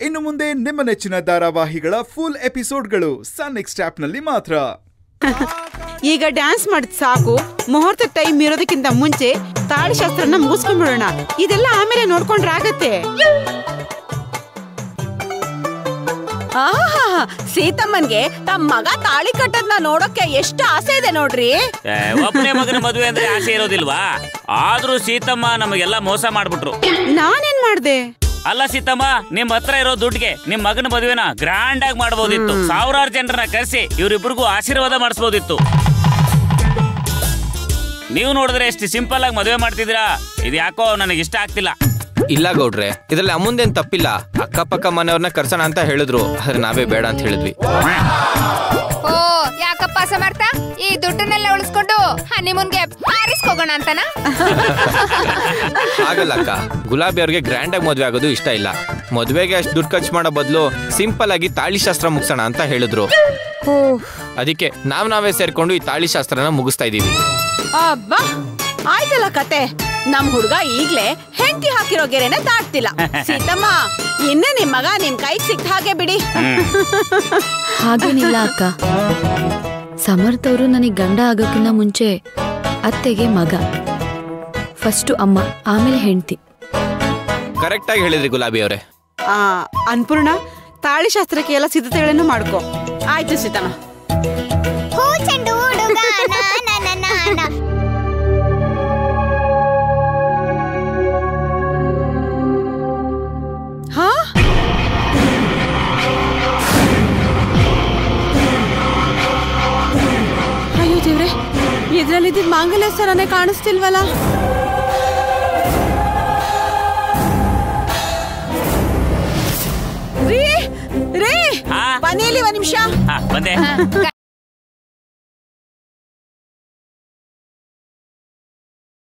ಇನ್ನು ಮುಂದೆ ನಿಮ್ಮ ನೆಚ್ಚಿನ ಧಾರಾವಾಹಿಗಳ ಫುಲ್ ಎಪಿಸೋಡ್ಗಳು ಸನ್ ನೆಕ್ಸ್ಟ್ ಆಪ್ನಲ್ಲಿ ಮಾತ್ರ ಈಗ ಡ್ಯಾನ್ಸ್ ಮಾಡಿದ್ ಸಾಕು ಮುಹೂರ್ತ ಟೈಮ್ ಇರೋದಕ್ಕಿಂತ ಮುಂಚೆ ತಾಳಿ ಶಾಸ್ತ್ರನ ಮುಗಿಸ್ಕೊಂಡ್ಬಿಡೋಣ ಇದೆಲ್ಲ ಆಮೇಲೆ ನೋಡ್ಕೊಂಡ್ರೆ ಆಗತ್ತೆ ಆಹಾ ಸೀತಮ್ಮನ್ಗೆ ತಮ್ಮ ಮಗ ತಾಳಿ ಕಟ್ಟದ್ನ ನೋಡೋಕೆ ಎಷ್ಟು ಆಸೆ ಇದೆ ನೋಡ್ರಿ ಏ, ಒಬ್ಬನೇ ಮಗನ ಮದುವೆ ಅಂದ್ರೆ ಆಸೆ ಇರೋದಿಲ್ವಾ ಆದ್ರೂ ಸೀತಮ್ಮ ನಮಗೆಲ್ಲ ಮೋಸ ಮಾಡ್ಬಿಟ್ರು ನಾನೇನ್ ಮಾಡ್ದೆ ಅಲ್ಲ ಸೀತಮ್ಮ ನಿಮ್ ಹತ್ರ ಇರೋ ದುಡ್ಡಿಗೆ ನಿಮ್ ಮಗನ ಮದುವೆನ ಗ್ರ್ಯಾಂಡ್ ಆಗಿ ಮಾಡ್ಬೋದಿತ್ತು ಸಾವಿರಾರು ಜನರನ್ನ ಕರೆಸಿ ಇವ್ರಿಬ್ರಿಗೂ ಆಶೀರ್ವಾದ ಮಾಡಿಸ್ಬೋದಿತ್ತು ನೀವು ನೋಡಿದ್ರೆ ಎಷ್ಟು ಸಿಂಪಲ್ ಆಗಿ ಮದುವೆ ಮಾಡ್ತಿದ್ದೀರಾ ಇದು ಯಾಕೋ ನನಗೆ ಇಷ್ಟ ಆಗ್ತಿಲ್ಲ ಇಲ್ಲ ಗೌಡ್ರೆ ಇದ್ರಲ್ಲಿ ಅಮ್ಮಂದೇನ್ ತಪ್ಪಿಲ್ಲ ಅಕ್ಕಪಕ್ಕ ಮನೆಯವ್ರನ್ನ ಕರ್ಸೋಣ ಅಂತ ಹೇಳಿದ್ರು ಆದ್ರೆ ನಾವೇ ಬೇಡ ಅಂತ ಹೇಳಿದ್ವಿ ಓ ಯಾಕಪ್ಪ ಸಮರ್ಥ ಈ ದುಡ್ಡನ್ನೆಲ್ಲ ಉಳಿಸ್ಕೊಂಡು ಹನಿಮೂನ್ಗೆ ಪ್ಯಾರಿಸ್ ಹೋಗೋಣ ಅಂತನ ಆಗಲ್ಲ ಅಕ್ಕ ಗುಲಾಬಿ ಅವ್ರಿಗೆ ಗ್ರ್ಯಾಂಡ್ ಆಗಿ ಮದ್ವೆ ಆಗೋದು ಇಷ್ಟ ಇಲ್ಲ ಮದ್ವೆಗೆ ಅಷ್ಟು ದುಡ್ಡು ಖರ್ಚು ಮಾಡೋ ಬದಲು ಸಿಂಪಲ್ ಆಗಿ ತಾಳಿ ಶಾಸ್ತ್ರ ಮುಗಿಸೋಣ ಅಂತ ಹೇಳಿದ್ರು ಅದಕ್ಕೆ ನಾವ್ ನಾವೇ ಸೇರ್ಕೊಂಡು ಈ ತಾಳಿ ಶಾಸ್ತ್ರನ ಮುಗಿಸ್ತಾ ಇದೀವಿ ಅಬ್ಬಾ ಆಯ್ತಲ್ಲ ಕತೆ ನಮ್ ಹುಡ್ಗ ಈಗ್ಲೇ ಹೆಂಡತಿ ಹಾಕಿರೋ ಗೆರೆನ ದಾಟ್ತಿಲ್ಲ ಸೀತಮ್ಮ ಇನ್ನ ನಿಮ್ ಮಗ ನಿಮ್ ಕೈಗ್ ಸಿಕ್ತ ಹಾಗೆ ಬಿಡಿ ಹಾಗೇನಿಲ್ಲ ಅಕ್ಕ ಸಮರ್ಥ ಅವರು ನನಗೆ ಗಂಡ ಆಗೋಕ್ಕಿಂತ ಮುಂಚೆ ಅತ್ತೆಗೆ ಮಗ ಫಸ್ಟು ಅಮ್ಮ ಆಮೇಲೆ ಹೆಂಡತಿ ಕರೆಕ್ಟ್ ಆಗಿ ಹೇಳಿದ್ರಿ ಗುಲಾಬಿ ಅವರೇ ಆ ಅನ್ಪೂರ್ಣ ತಾಳಿ ಶಾಸ್ತ್ರಕ್ಕೆ ಎಲ್ಲ ಸಿದ್ಧತೆಗಳನ್ನು ಮಾಡ್ಕೋ ಆಯ್ತು ಸೀತಮ್ಮ ಹೂ ಚೆಂಡು ಹುಡುಗ ಹಾ ಅಯ್ಯೋ ದೇವ್ರೆ ಇದ್ರಲ್ಲಿದ್ದ ಮಾಂಗಲ್ಯ ಸರನೇ ಕಾಣಿಸ್ತಿಲ್ವಲ್ಲ ರೀ ರೀ ಹಾ? ಮನೇಲಿ ಒಂದ್ ನಿಮಿಷ ಹಾ ಬಂದೆ